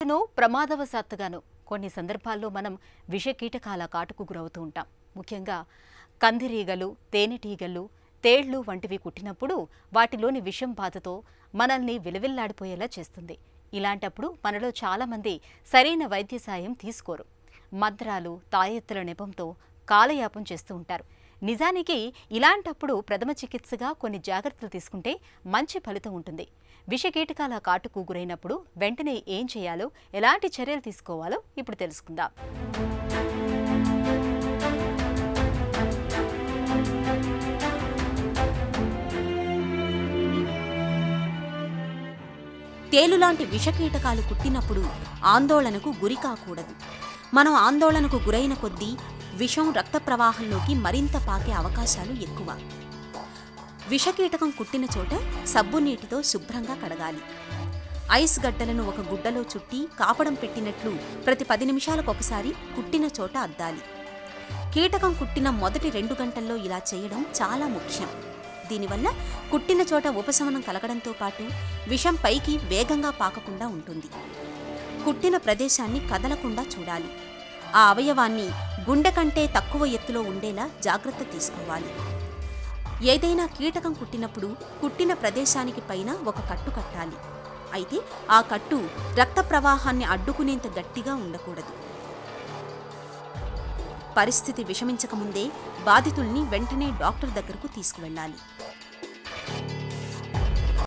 తెలిసో ప్రమాదవశాత్తుగాను కొన్ని సందర్భాల్లో మనం విష కీటకాల కాటుకు గురవుతూ ఉంటాం ముఖ్యంగా కందిరీగలు తేనెటీగలు తేళ్లు వంటివి కుట్టినప్పుడు వాటిలోని విషం బాధతో మనల్ని విలవిల్లాడిపోయేలా చేస్తుంది ఇలాంటప్పుడు మనలో చాలామంది సరైన వైద్య సాయం తీసుకోరు మంత్రాలు తాయెత్తుల నెపంతో కాలయాపం చేస్తూ ఉంటారు నిజానికి ఇలాంటప్పుడు ప్రథమ చికిత్సగా కొన్ని జాగ్రత్తలు తీసుకుంటే మంచి ఫలితం ఉంటుంది విషకీటకాల కాటుకు గురైనప్పుడు వెంటనే ఏం చేయాలో ఎలాంటి చర్యలు తీసుకోవాలో ఇప్పుడు తెలుసుకుందాం తేలులాంటి విషకీటకాలు కుట్టినప్పుడు ఆందోళనకు గురి కాకూడదు మనం ఆందోళనకు గురైన కొద్దీ విషం రక్త ప్రవాహంలోకి మరింత పాకే అవకాశాలు ఎక్కువ విషకీటకం కుట్టిన చోట సబ్బు నీటితో శుభ్రంగా కడగాలి ఐస్ గడ్డలను ఒక గుడ్డలో చుట్టి కాపడం పెట్టినట్లు ప్రతి పది నిమిషాలకు ఒకసారి కుట్టిన చోట అద్దాలి కీటకం కుట్టిన మొదటి రెండు గంటల్లో ఇలా చేయడం చాలా ముఖ్యం దీనివల్ల కుట్టిన చోట ఉపశమనం కలగడంతో పాటు విషం పైకి వేగంగా పాకకుండా ఉంటుంది కుట్టిన ప్రదేశాన్ని కదలకుండా చూడాలి ఆ అవయవాన్ని గుండె కంటే తక్కువ ఎత్తులో ఉండేలా జాగ్రత్త తీసుకోవాలి ఏదైనా కీటకం కుట్టినప్పుడు కుట్టిన ప్రదేశానికి పైన ఒక కట్టు కట్టాలి అయితే ఆ కట్టు రక్త ప్రవాహాన్ని అడ్డుకునేంత గట్టిగా ఉండకూడదు పరిస్థితి విషమించకముందే బాధితుల్ని వెంటనే డాక్టర్ దగ్గరకు తీసుకువెళ్ళాలి